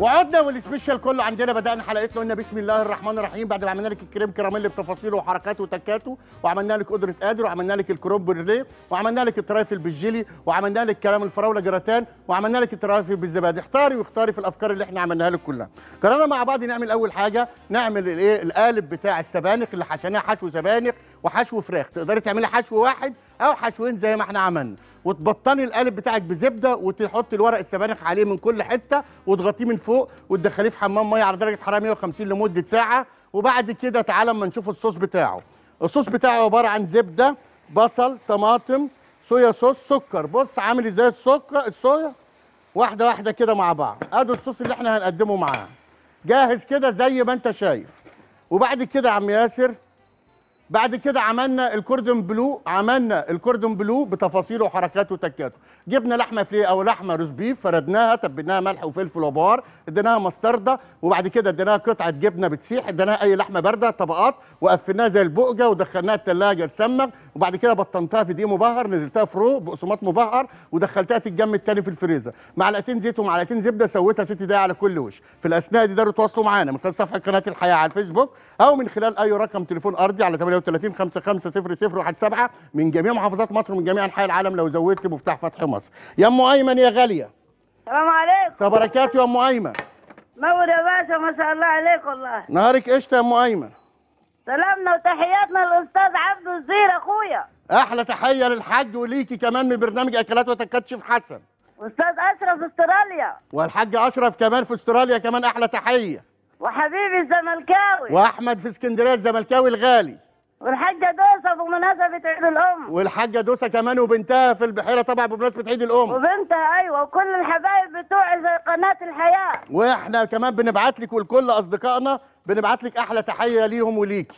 وعدنا والسبيشال كله عندنا بدانا حلقتنا قلنا بسم الله الرحمن الرحيم بعد ما عملنا لك الكريم كراميل بتفاصيله وحركاته وتكاته وعملنا لك قدره قادر وعملنا لك الكروم بريليه وعملنا لك الترايفل بالجيلي وعملنا لك كلام الفراوله جراتان وعملنا لك الترايفل بالزبادي اختاري واختاري في الافكار اللي احنا عملناها لك كلها قررنا مع بعض نعمل اول حاجه نعمل الايه القالب بتاع السبانخ اللي حشيناه حشو سبانخ وحشو فراخ تقدري تعملي حشو واحد او حشوين زي ما احنا عملنا وتبطني القالب بتاعك بزبده وتحطي الورق السبانخ عليه من كل حته وتغطيه من فوق وتدخليه في حمام ميه على درجه حراره 150 لمده ساعه وبعد كده تعالى اما نشوف الصوص بتاعه الصوص بتاعه عباره عن زبده بصل طماطم صويا صوص سكر بص عامل ازاي السكر الصويا واحده واحده كده مع بعض ادي الصوص اللي احنا هنقدمه معاه جاهز كده زي ما انت شايف وبعد كده يا عم ياسر بعد كده عملنا الكوردون بلو عملنا الكوردون بلو بتفاصيله وحركاته وتكاته جبنا لحمه فليه او لحمه روز بيف فردناها تبلناها ملح وفلفل وبهار اديناها مستردة وبعد كده اديناها قطعه جبنه بتسيح اديناها اي لحمه بارده طبقات وقفلناها زي البقجه ودخلناها الثلاجه تسمغ وبعد كده بطنتها في دقيق مبهر نزلتها في رو بقسماط مبهر ودخلتها تتجمد تاني في الفريزر معلقتين زيت ومعلقتين زبده سويتها ست دقايق على كل وش في الاثناء دي تقدروا تواصلوا معانا من خلال صفحه قناه الحياه على الفيسبوك او من خلال اي رقم تليفون ارضي على 38 55 0017 من جميع محافظات مصر ومن جميع انحاء العالم لو زودت مفتاح فتح مصر يا ام ايمن يا غاليه السلام عليكم بركات يا ام ايمن نور يا باشا ما شاء الله عليك والله نهارك قشطه يا ام ايمن سلامنا وتحياتنا للاستاذ عبد الزير اخويا احلى تحيه للحاج وليكي كمان من برنامج اكلات وتكات شيف حسن استاذ اشرف استراليا والحاج اشرف كمان في استراليا كمان احلى تحيه وحبيبي الزملكاوي واحمد في اسكندريه الزملكاوي الغالي والحاجه دوسه بمناسبه عيد الام والحاجه دوسه كمان وبنتها في البحيره طبعا بمناسبه عيد الام وبنتها ايوه وكل الحبايب بتوعي زي قناه الحياه واحنا كمان بنبعت لك ولكل اصدقائنا بنبعت لك احلى تحيه ليهم وليكي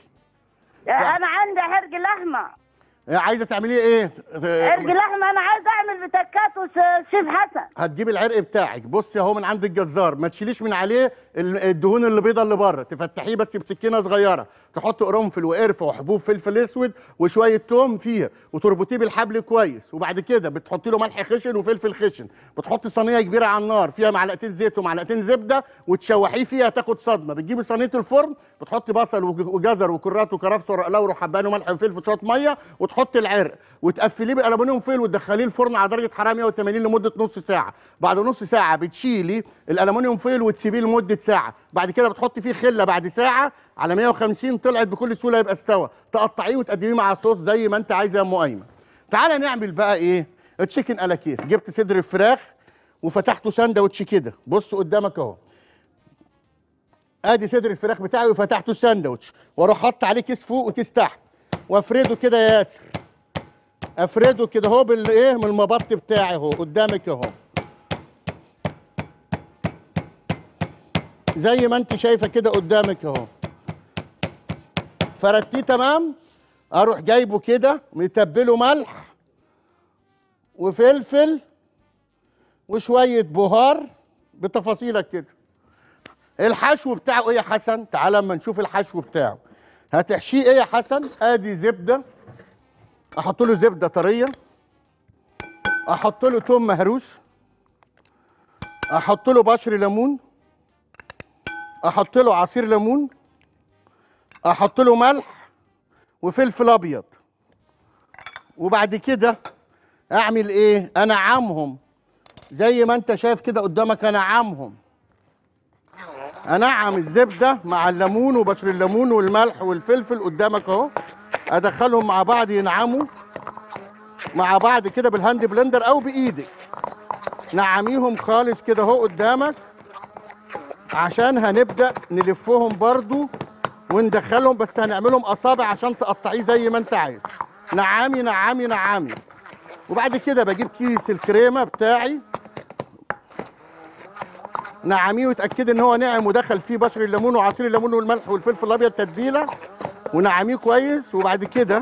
انا عندي حرق لحمه عايزه تعمليه ايه حرق لحمه انا عايز اعمل بتكات وشيف حسن هتجيب العرق بتاعك بصي اهو من عند الجزار ما تشيليش من عليه ال- الدهون اللي بيضه اللي بره تفتحيه بس بسكينه صغيره تحط قرنفل وقرفه وحبوب فلفل اسود وشويه توم فيها وتربطيه بالحبل كويس وبعد كده بتحطي له ملح خشن وفلفل خشن بتحطي صينيه كبيره على النار فيها معلقتين زيت ومعلقتين زبده وتشوحيه فيها تاخد صدمه بتجيبي صينيه الفرن بتحطي بصل وج- وجزر وكرات وكرفس ورق لورا وحبان وملح وفلفل وشويه ميه وتحطي العرق وتقفليه بالومنيوم فويل وتدخليه الفرن على درجه حراره 180 لمده نص ساعه بعد نص ساعه بتشيلي الالومنيوم فويل وتسيبيه لمده ساعه بعد كده بتحطي فيه خله بعد ساعه على 150 طلعت بكل سهوله يبقى استوى تقطعيه وتقدميه مع الصوص زي ما انت عايزه يا ام ايمن تعالى نعمل بقى ايه تشيكن على كيف جبت صدر الفراخ وفتحته ساندوتش كده بص قدامك اهو ادي صدر الفراخ بتاعي وفتحته ساندوتش واروح حاطط عليه كيس فوق وكيس تحت وافرده كده يا ياسر افرده كده اهو بالايه من المبط بتاعي اهو قدامك اهو زي ما انت شايفه كده قدامك اهو فردتيه تمام اروح جايبه كده متبله ملح وفلفل وشويه بهار بتفاصيلك كده الحشو بتاعه ايه يا حسن تعال اما نشوف الحشو بتاعه هتحشيه ايه يا حسن ادي زبده احط له زبده طريه احط له توم مهروس احط له بشر ليمون احط له عصير ليمون احط له ملح وفلفل ابيض وبعد كده اعمل ايه انعمهم زي ما انت شايف كده قدامك انعمهم انعم الزبده مع الليمون وبشر الليمون والملح والفلفل قدامك اهو ادخلهم مع بعض ينعموا مع بعض كده بالهاند بلندر او بايدك نعميهم خالص كده اهو قدامك عشان هنبدا نلفهم برضو وندخلهم بس هنعملهم اصابع عشان تقطعيه زي ما انت عايز نعامي نعامي نعامي وبعد كده بجيب كيس الكريمه بتاعي نعميه وتاكدي ان هو ناعم ودخل فيه بشر الليمون وعصير الليمون والملح والفلفل الابيض تتبيله ونعميه كويس وبعد كده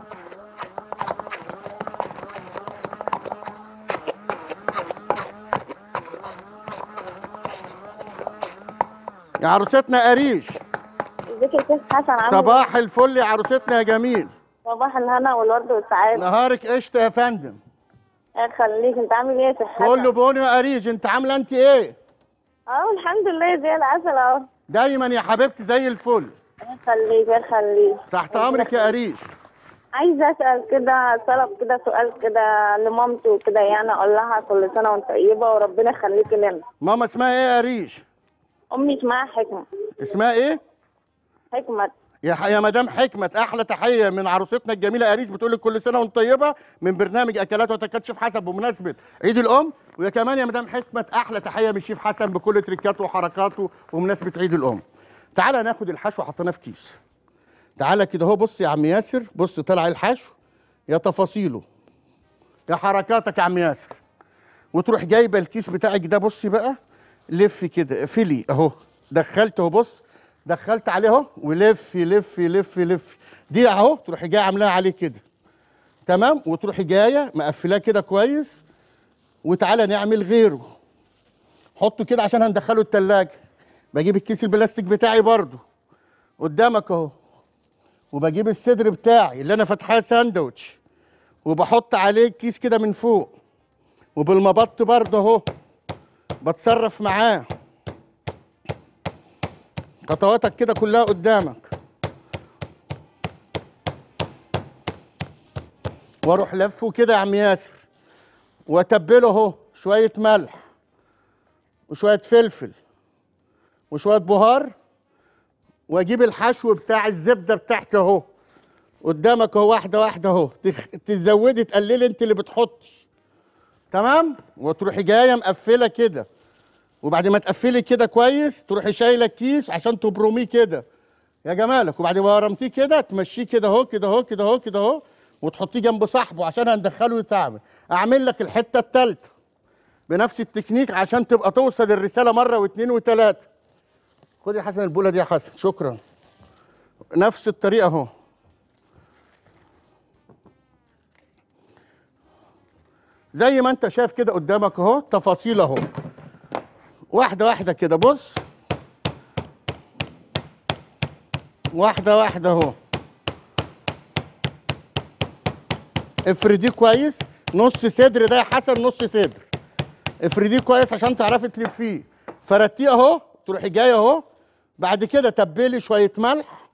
يا عروستنا قريش ازيك يا شيخ حسن عامل إيه؟ صباح الفل يا عروستنا يا جميل صباح الهنا والورد والسعادة نهارك قشطه يا فندم الله يخليك انت عامل ايه يا شيخ حسن؟ كله بوني يا قريش انت عامله انت ايه اه الحمد لله زي العسل اهو دايما يا حبيبتي زي الفل خليك خليك تحت امرك يا قريش عايزه اسال كده طلب كده سؤال كده لمامتي وكده يعني اقول لها كل سنه وانت طيبه وربنا يخليكي لنا ماما اسمها ايه يا قريش امي اسمها حكمه اسمها ايه حكمه يا ح- يا مدام حكمة احلى تحيه من عروستنا الجميله قريش بتقول لك كل سنه وانت طيبه من برنامج اكلات وتكات شيف حسن بمناسبه عيد الام ويا كمان يا مدام حكمة احلى تحيه من شيف حسن بكل تريكاته وحركاته بمناسبه عيد الام تعالى ناخد الحشو حطيناه في كيس تعالى كده اهو بص يا عم ياسر بص طلع الحشو يا تفاصيله يا حركاتك يا عم ياسر وتروح جايبه الكيس بتاعك ده بصي بقى لف كده اقفلي اهو دخلت اهو بص دخلت عليه اهو ولف لف لف لف دي اهو تروحي جايه عاملاها عليه كده تمام وتروحي جايه مقفلاه كده كويس وتعالى نعمل غيره حطه كده عشان هندخله التلاجة بجيب الكيس البلاستيك بتاعي برضو قدامك اهو وبجيب الصدر بتاعي اللي انا فاتحاه ساندوتش وبحط عليه كيس كده من فوق وبالمبط برضه اهو بتصرف معاه خطواتك كده كلها قدامك واروح لفه كده يا عم ياسر واتبله اهو شويه ملح وشويه فلفل وشويه بهار واجيب الحشو بتاع الزبده بتاعتي اهو قدامك اهو واحده واحده اهو تخ... تزودي تقللي انت اللي بتحطي تمام وتروحي جايه مقفله كده وبعد ما تقفلي كده كويس تروحي شايله الكيس عشان تبرميه كده يا جمالك وبعد ما برمتيه كده تمشيه كده اهو كده اهو كده اهو كده اهو وتحطيه جنب صاحبه عشان هندخله يتعمل اعمل لك الحته الثالثه بنفس التكنيك عشان تبقى توصل الرساله مره واثنين وثلاثه خد يا حسن البوله دي يا حسن شكرا نفس الطريقه اهو زي ما انت شايف كده قدامك اهو تفاصيل اهو واحده واحده كده بص واحده واحده اهو افرديه كويس نص صدر ده يا حسن نص صدر افرديه كويس عشان تعرفي تلفيه فردتيه اهو تروحي جايه اهو بعد كده تبلي شويه ملح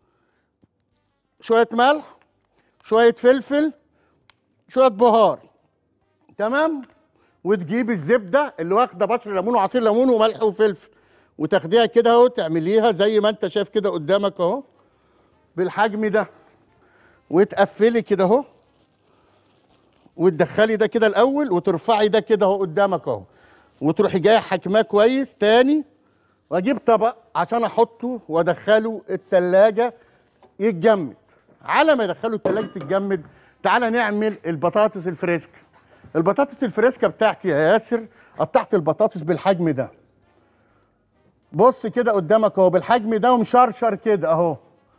شويه ملح شويه فلفل شويه بهار تمام وتجيب الزبده اللي واخده بشر ليمون وعصير ليمون وملح وفلفل وتاخديها كده اهو تعمليها زي ما انت شايف كده قدامك اهو بالحجم ده وتقفلي كده اهو وتدخلي ده كده الاول وترفعي ده كده اهو قدامك اهو وتروحي جايه حاكماه كويس تاني واجيب طبق عشان احطه وادخله التلاجة يتجمد على ما يدخله التلاجة تتجمد تعالى نعمل البطاطس الفريسكا البطاطس الفريسكا بتاعتي يا ياسر قطعت البطاطس بالحجم ده بص كده قدامك اهو بالحجم ده ومشرشر كده اهو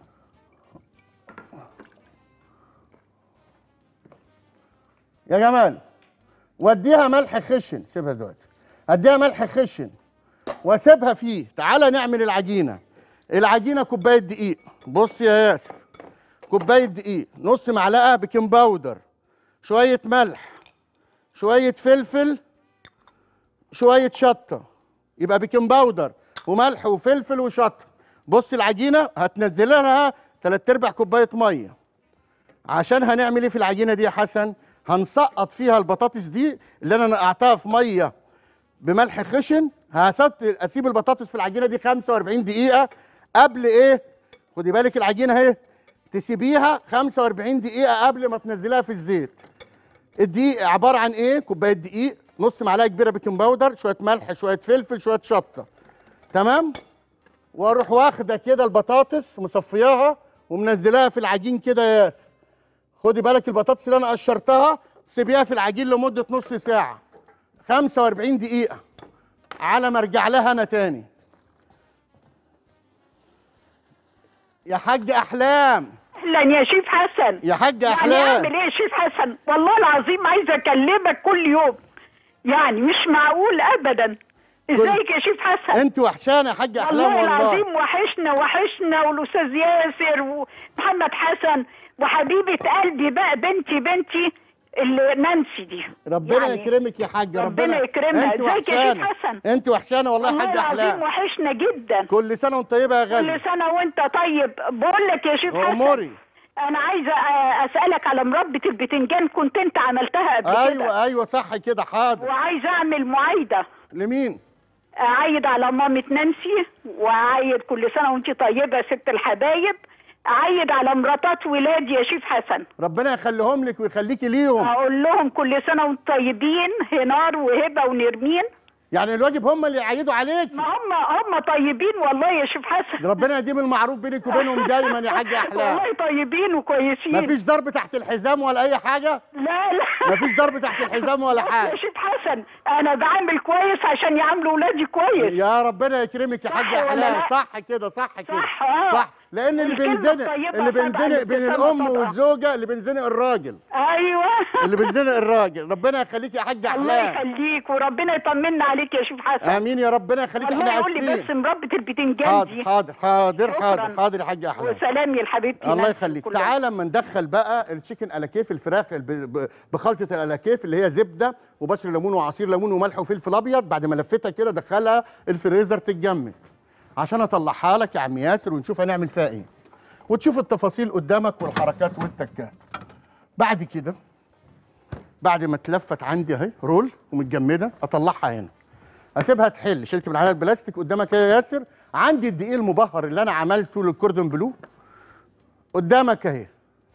يا جمال وديها ملح خشن سيبها دلوقتي اديها ملح خشن واسيبها فيه تعالى نعمل العجينه العجينه كوبايه دقيق بص يا ياسر كوبايه دقيق نص معلقه بيكنج باودر شويه ملح شويه فلفل شويه شطه يبقى بيكنج باودر وملح وفلفل وشطه بص العجينه هتنزل لها تلات ارباع كوبايه ميه عشان هنعمل ايه في العجينه دي يا حسن هنسقط فيها البطاطس دي اللي انا نقعتها في ميه بملح خشن هسط اسيب البطاطس في العجينه دي 45 دقيقه قبل ايه خدي بالك العجينه اهي تسيبيها 45 دقيقه قبل ما تنزليها في الزيت الدقيق عباره عن ايه كوبايه دقيق نص معلقه كبيره بيكنج باودر شويه ملح شويه فلفل شويه شطه تمام واروح واخده كده البطاطس مصفياها ومنزلاها في العجين كده يا ياسر خدي بالك البطاطس اللي انا قشرتها سيبيها في العجين لمده نص ساعه 45 دقيقه على ما ارجع لها انا تاني يا حاج احلام اهلا يا شيف حسن يا حاج يعني احلام اعمل ايه يا شيف حسن والله العظيم عايزه اكلمك كل يوم يعني مش معقول ابدا ازيك يا شيف حسن انت وحشانه يا حاج احلام والله والله العظيم وحشنا وحشنا والاستاذ ياسر ومحمد حسن وحبيبه قلبي بقى بنتي بنتي اللي نانسي دي ربنا يعني يكرمك يا حاجه ربنا يكرمها. انت ازيك يا شيخ وحشانه حسن؟ انت وحشانه والله يا والله حاجه العظيم احلام وحشنا جدا كل سنه وانت طيبه يا غالي كل سنه وانت طيب بقول لك يا شيخ حسن اموري انا عايزه آه، اسالك على مربة البتنجان كنت انت عملتها قبل كده ايوه ايوه صح كده حاضر وعايزه اعمل معايده لمين اعيد على مامة نانسي واعيد كل سنه وانت طيبه يا ست الحبايب اعيد على مراتات ولادي يا شيف حسن ربنا يخليهم لك ويخليكي ليهم اقول لهم كل سنه وانتم طيبين هنار وهبه ونرمين يعني الواجب هم اللي يعيدوا عليك ما هم هم طيبين والله يا شيف حسن ربنا يديم المعروف بينك وبينهم دايما يا حاجه احلام والله طيبين وكويسين مفيش ضرب تحت الحزام ولا اي حاجه لا لا مفيش ضرب تحت الحزام ولا يا حاجه شيف حسن انا بعمل كويس عشان يعاملوا ولادي كويس يا ربنا يكرمك يا صح حاجه ولا احلام لا؟ صح كده صح كده صح، آه. صح لان اللي والكلمة بينزنق الطيبة اللي طبعاً بينزنق بين بتسمى الام طبعاً. والزوجه اللي بينزنق الراجل ايوه اللي بينزنق الراجل ربنا يخليك يا حاجه الله احلام يخليك وربنا يطمنا عليك يا شيف حسن امين يا ربنا يخليك والله احنا قول لي بس اسفين مربة البتنجان حاضر دي حاضر حاضر شكراً. حاضر حاضر يا حاجه احلام وسلام يا حبيبتي الله نانسي يخليك كلها. تعالى اما ندخل بقى التشيكن الاكيف الفراخ الب- ب- بخلطه الالاكيف اللي هي زبده وبشر ليمون وعصير ليمون وملح وفلفل ابيض بعد ما لفتها كده دخلها الفريزر تتجمد عشان اطلعها لك يا عم ياسر ونشوف هنعمل فيها ايه وتشوف التفاصيل قدامك والحركات والتكات بعد كده بعد ما اتلفت عندي اهي رول ومتجمده اطلعها هنا اسيبها تحل شلت من عليها البلاستيك قدامك يا ياسر عندي الدقيق المبهر اللي انا عملته للكوردون بلو قدامك اهي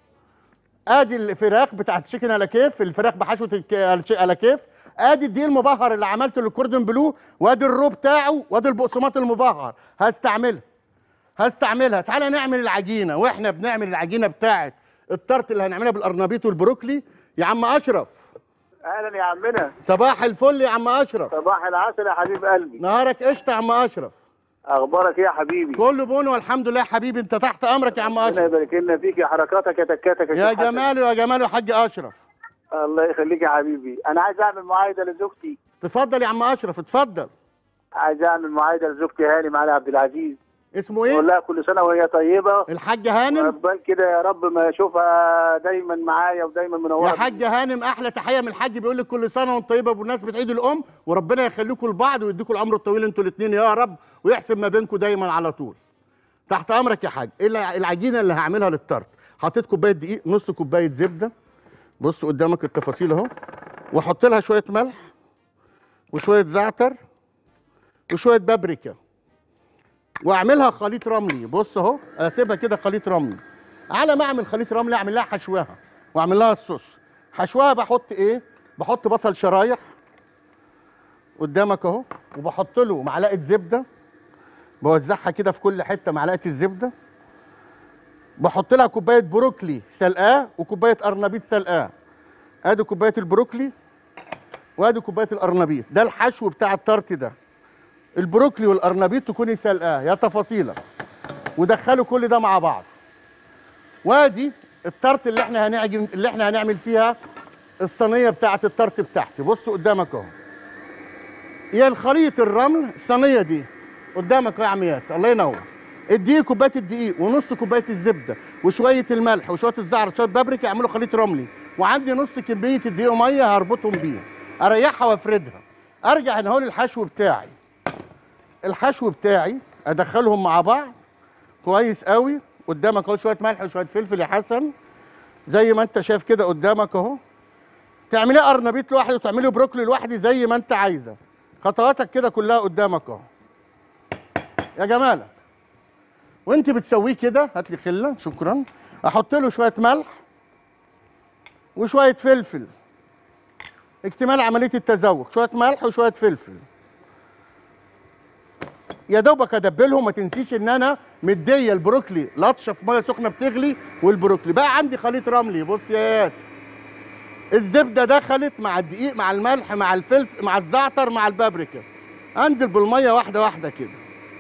ادي الفراخ بتاعت تشيكن على كيف الفراخ بحشوه الك- على كيف ادي الدقيق المبهر اللي عملته للكوردون بلو وادي الرو بتاعه وادي البقسماط المبهر هستعملها هستعملها تعالى نعمل العجينه واحنا بنعمل العجينه بتاعت الطرت اللي هنعملها بالقرنبيط والبروكلي يا عم اشرف اهلا يا عمنا صباح الفل يا عم اشرف صباح العسل يا حبيب قلبي نهارك قشطه يا عم اشرف اخبارك ايه يا حبيبي كله بون والحمد لله يا حبيبي انت تحت امرك يا عم ربنا اشرف يبارك لنا فيك يا حركاتك يا تكاتك يا شيخ حسن. جماله يا جماله يا حاج اشرف الله يخليك يا حبيبي انا عايز اعمل معايده لزوجتي تفضل يا عم اشرف اتفضل عايز اعمل معايده لزوجتي هاني معالي عبد العزيز اسمه اقول ايه لها كل سنه وهي طيبه الحاج هانم وعقبال كده يا رب ما اشوفها دايما معايا ودايما منوره يا حاج هانم احلى تحيه من الحاج بيقول لك كل سنه وانت طيبه بمناسبه عيد الام وربنا يخليكم لبعض ويديكم العمر الطويل انتوا الاثنين يا رب ويحسن ما بينكم دايما على طول تحت امرك يا حاج الع- العجينه اللي هعملها للطرت حطيت كوبايه دقيق نص كوبايه زبده بص قدامك التفاصيل اهو واحط لها شويه ملح وشويه زعتر وشويه بابريكا واعملها خليط رملي بص اهو اسيبها كده خليط رملي على ما اعمل خليط رملي اعمل لها حشوها واعمل لها الصوص حشوها بحط ايه بحط بصل شرايح قدامك اهو وبحط له معلقه زبده بوزعها كده في كل حته معلقه الزبده بحط لها كوبايه بروكلي سلقاه وكوبايه قرنبيط سلقاه ادي كوبايه البروكلي وادي كوبايه القرنبيط ده الحشو بتاع الطرت ده البروكلي والقرنبيط تكوني سلقاه يا تفاصيلك ودخلوا كل ده مع بعض وادي الطرت اللي احنا هنعجن اللي احنا هنعمل فيها الصينيه بتاعه الطرت بتاعتي بص قدامك اهو يا الخليط الرمل الصينيه دي قدامك اهو يا عم ياسر الله ينور اديه كوبايه الدقيق ونص كوبايه الزبده وشويه الملح وشويه الزعتر وشويه بابريكا يعملوا خليط رملي وعندي نص كميه الدقيق وميه هربطهم بيه اريحها وافردها ارجع هنا اهو للحشو بتاعي الحشو بتاعي ادخلهم مع بعض كويس قوي قدامك اهو شويه ملح وشويه فلفل يا حسن زي ما انت شايف كده قدامك اهو تعمليه قرنبيط لوحده وتعملي بروكلي لوحده زي ما انت عايزه خطواتك كده كلها قدامك اهو يا جمالك وانت بتسويه كده هات لي خله شكرا احط له شويه ملح وشويه فلفل اكتمال عمليه التذوق شويه ملح وشويه فلفل يا دوبك ادبلهم ما تنسيش ان انا مديه البروكلي لطشه في ميه سخنه بتغلي والبروكلي بقى عندي خليط رملي بص يا ياسر الزبده دخلت مع الدقيق مع الملح مع الفلفل مع الزعتر مع البابريكا انزل بالميه واحده واحده كده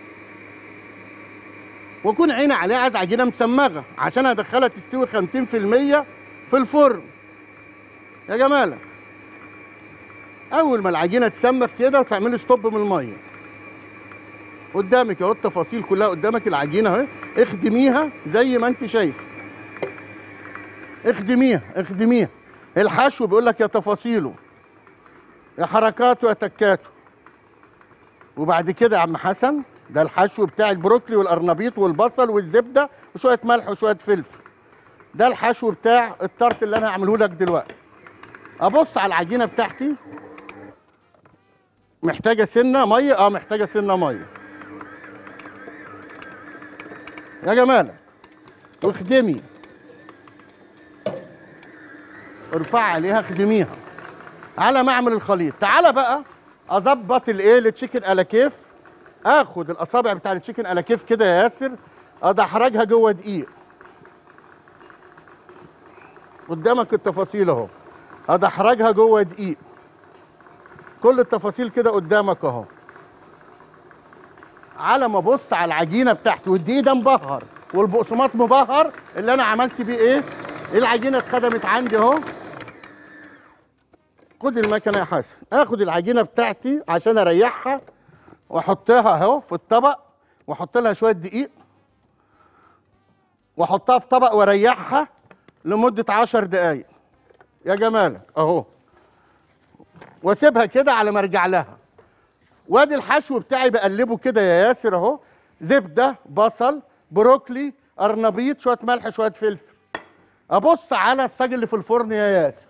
واكون عيني عليها عايز عجينه مسمغه عشان ادخلها تستوي 50% في الفرن يا جمالك اول ما العجينه تسمغ كده وتعملي ستوب من الميه قدامك اهو التفاصيل كلها قدامك العجينه اهي اخدميها زي ما انت شايفه اخدميها اخدميها الحشو بيقول لك يا تفاصيله يا حركاته يا تكاته وبعد كده يا عم حسن ده الحشو بتاع البروكلي والقرنبيط والبصل والزبده وشويه ملح وشويه فلفل ده الحشو بتاع الطرت اللي انا هعمله لك دلوقتي ابص على العجينه بتاعتي محتاجه سنه ميه اه محتاجه سنه ميه يا جمالك واخدمي ارفعي عليها خدميها على ما اعمل الخليط تعالى بقى اظبط الايه التشيكن على كيف اخد الاصابع بتاع التشيكن على كيف كده يا ياسر ادحرجها جوه دقيق قدامك التفاصيل اهو ادحرجها جوه دقيق كل التفاصيل كده قدامك اهو على ما ابص على العجينه بتاعتي والدقيق ده مبهر والبقسماط مبهر اللي انا عملت بيه ايه العجينه اتخدمت عندي اهو خد المكنه يا حسن اخد العجينه بتاعتي عشان اريحها واحطها اهو في الطبق واحط لها شويه دقيق واحطها في طبق واريحها لمده عشر دقايق يا جمالك اهو واسيبها كده على ما ارجع لها وادي الحشو بتاعي بقلبه كده يا ياسر اهو زبده بصل بروكلي قرنبيط شويه ملح شويه فلفل ابص على الصاج اللي في الفرن يا ياسر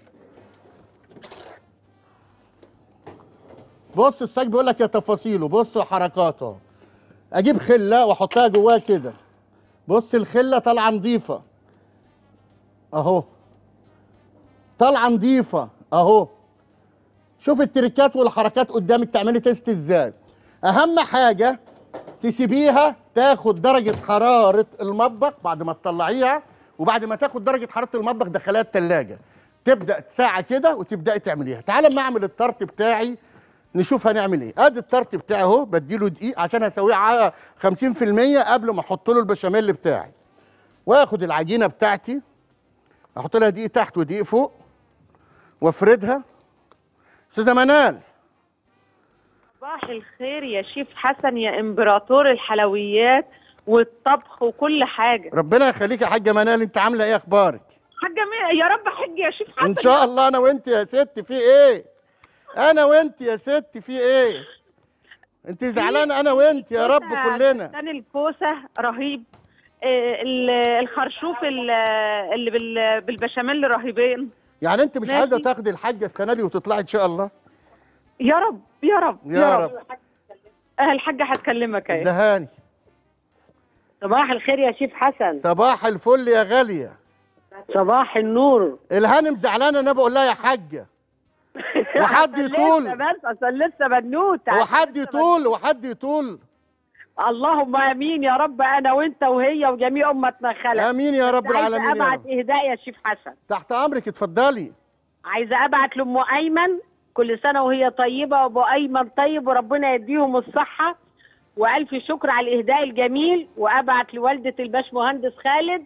بص الصاج بيقول لك يا تفاصيله بص حركاته اجيب خله واحطها جواها كده بص الخله طالعه نظيفه اهو طالعه نظيفه اهو شوف التريكات والحركات قدامك تعملي تيست ازاي اهم حاجه تسيبيها تاخد درجه حراره المطبخ بعد ما تطلعيها وبعد ما تاخد درجه حراره المطبخ دخليها التلاجة تبدا ساعه كده وتبداي تعمليها تعالى اما اعمل الطرت بتاعي نشوف هنعمل ايه ادي الطرت بتاعي اهو بديله دقيق عشان اسويه على 50% قبل ما احط له البشاميل بتاعي واخد العجينه بتاعتي احط لها دقيق تحت ودقيق فوق وافردها استاذه منال صباح الخير يا شيف حسن يا امبراطور الحلويات والطبخ وكل حاجه ربنا يخليك يا حاجه منال انت عامله ايه اخبارك حاجه مي... يا رب حج يا شيف حسن ان شاء الله انا وانت يا ست في ايه انا وانت يا ست في ايه انت زعلانه انا وانت يا رب كلنا فستان الكوسه رهيب آه، ال- الخرشوف ال- اللي بال- بالبشاميل رهيبين يعني انت مش ماشي. عايزه تاخدي الحاجه السنه دي وتطلعي ان شاء الله يا رب يا رب يا رب. آه، الحاجه هتكلمك اهي دهاني صباح الخير يا شيف حسن صباح الفل يا غاليه صباح النور الهانم زعلانه انا بقول لها يا حاجه وحد عشان يطول. لسه بس عشان لسه بنوت عشان وحد لسه يطول وحد يطول بنوت. اللهم امين يا رب انا وانت وهي وجميع امتنا خلق امين يا رب عايزة العالمين يا ابعت رب اهداء يا شيف حسن تحت امرك اتفضلي عايزه ابعت لام ايمن كل سنه وهي طيبه وابو ايمن طيب وربنا يديهم الصحه والف شكر على الاهداء الجميل وابعت لوالده الباش مهندس خالد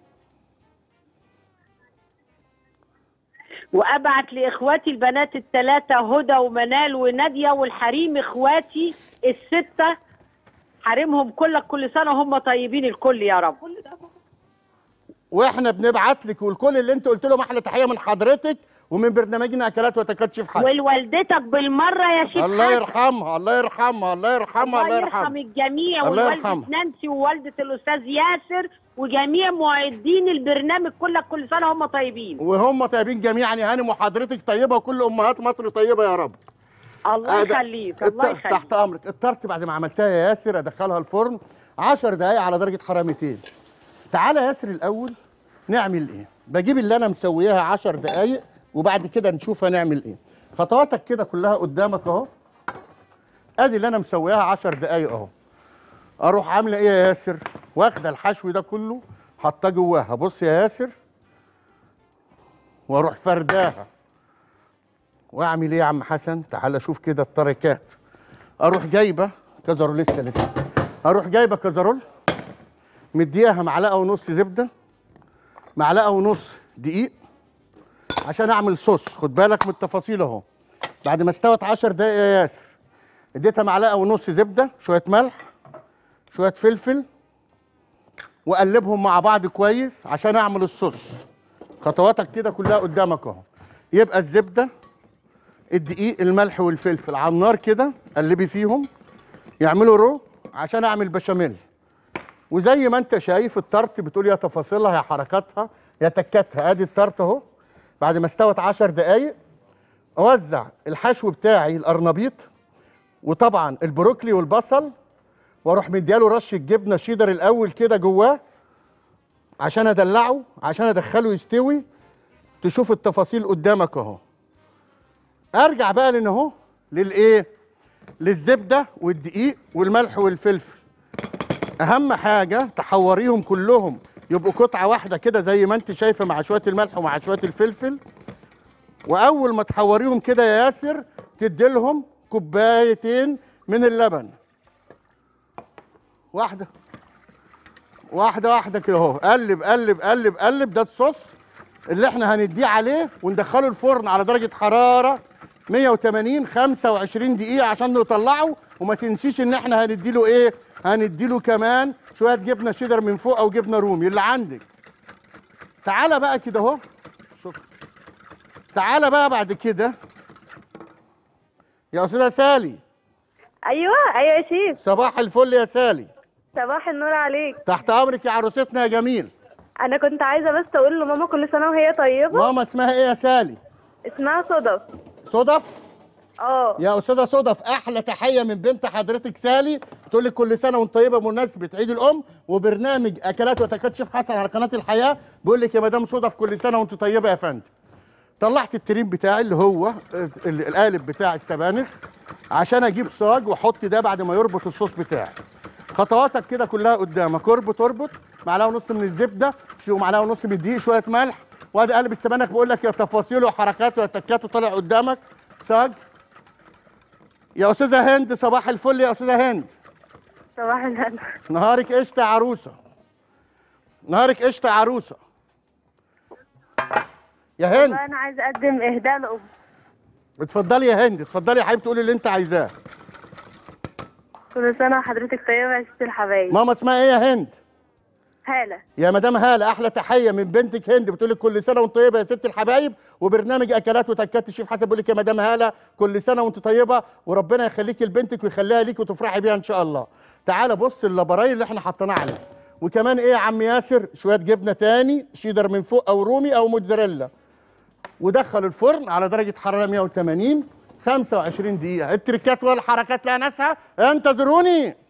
وابعت لاخواتي البنات الثلاثه هدى ومنال وناديه والحريم اخواتي السته حريمهم كلك كل سنه وهم طيبين الكل يا رب واحنا بنبعت لك والكل اللي انت قلت لهم احلى تحيه من حضرتك ومن برنامجنا اكلات وتكات شيف حسن ولوالدتك بالمره يا شيخ الله حسن. يرحمها الله يرحمها الله يرحمها الله الله يرحم يرحمها الجميع الله ووالدة يرحمها. نانسي ووالدة الأستاذ ياسر وجميع معدين البرنامج كلك كل سنة هم طيبين وهم طيبين جميعا يا هانم وحضرتك طيبه وكل امهات مصر طيبه يا رب الله آه، ده- يخليك الله الت- يخليك تحت امرك الطرت بعد ما عملتها يا ياسر ادخلها الفرن 10 دقائق على درجه حراره 200 تعالى يا ياسر الاول نعمل ايه بجيب اللي انا مسوياها 10 دقائق وبعد كده نشوف هنعمل ايه خطواتك كده كلها قدامك اهو ادي اللي انا مسوياها 10 دقائق اهو اروح عامله ايه يا ياسر واخده الحشو ده كله حاطاه جواها بص يا ياسر واروح فرداها واعمل ايه يا عم حسن تعال شوف كده التركات اروح جايبه كزرول لسه لسه اروح جايبه كزرول مديها معلقه ونص زبده معلقه ونص دقيق عشان اعمل صوص خد بالك من التفاصيل اهو بعد ما استوت 10 دقايق يا ياسر اديتها معلقه ونص زبده شويه ملح شويه فلفل واقلبهم مع بعض كويس عشان اعمل الصوص خطواتك كده كلها قدامك اهو يبقى الزبده الدقيق الملح والفلفل على النار كده قلبي فيهم يعملوا رو عشان اعمل بشاميل وزي ما انت شايف الطرت بتقول يا تفاصيلها يا حركاتها يا تكاتها ادي الطرت اهو بعد ما استوت 10 دقايق اوزع الحشو بتاعي القرنبيط وطبعا البروكلي والبصل واروح مدياله رشه جبنه شيدر الاول كده جواه عشان ادلعه عشان ادخله يستوي تشوف التفاصيل قدامك اهو ارجع بقى لان اهو للايه للزبده والدقيق والملح والفلفل اهم حاجه تحوريهم كلهم يبقوا قطعه واحده كده زي ما انت شايفه مع شويه الملح ومع شويه الفلفل واول ما تحوريهم كده يا ياسر تديلهم كوبايتين من اللبن واحده واحده واحده كده اهو قلب قلب قلب قلب ده الصوص اللي احنا هنديه عليه وندخله الفرن على درجه حراره 180 25 دقيقه عشان نطلعه وما تنسيش ان احنا هنديله ايه هنديله كمان شويه جبنه شيدر من فوق او جبنه رومي اللي عندك تعالى بقى كده اهو شوف تعالى بقى بعد كده يا استاذه سالي ايوه ايوه يا شيف صباح الفل يا سالي صباح النور عليك تحت امرك يا عروستنا يا جميل انا كنت عايزه بس اقول لماما كل سنه وهي طيبه ماما اسمها ايه يا سالي اسمها صدف صدف اه يا استاذه صدف احلى تحيه من بنت حضرتك سالي تقول لك كل سنه وانت طيبه بمناسبه عيد الام وبرنامج اكلات وتكات شيف حسن على قناه الحياه بيقول لك يا مدام صدف كل سنه وانت طيبه يا فندم طلعت التريم بتاعي اللي هو ال- القالب بتاع السبانخ عشان اجيب صاج واحط ده بعد ما يربط الصوص بتاعي خطواتك كده كلها قدامك اربط اربط معلقه ونص من الزبده شو معلقه ونص من الدقيق شويه ملح وادي قلب السبانخ بقول لك يا تفاصيله وحركاته يا تكاته طالع قدامك صاج يا استاذه هند صباح الفل يا استاذه هند صباح الهنا نهارك قشطه يا عروسه نهارك قشطه يا عروسه يا هند انا عايزه اقدم اهداء لام اتفضلي يا هند اتفضلي يا حبيبتي قولي اللي انت عايزاه كل سنه وحضرتك طيبه يا ست الحبايب ماما اسمها ايه يا هند هاله يا مدام هاله احلى تحيه من بنتك هند بتقول لك كل سنه وانت طيبه يا ست الحبايب وبرنامج اكلات وتكات الشيف حسن بيقول لك يا مدام هاله كل سنه وانت طيبه وربنا يخليكي لبنتك ويخليها ليك وتفرحي بيها ان شاء الله تعالى بص اللبراي اللي احنا حطيناه عليه وكمان ايه يا عم ياسر شويه جبنه تاني شيدر من فوق او رومي او موتزاريلا ودخل الفرن على درجه حراره 180 25 دقيقه التركات والحركات لا ناسها انتظروني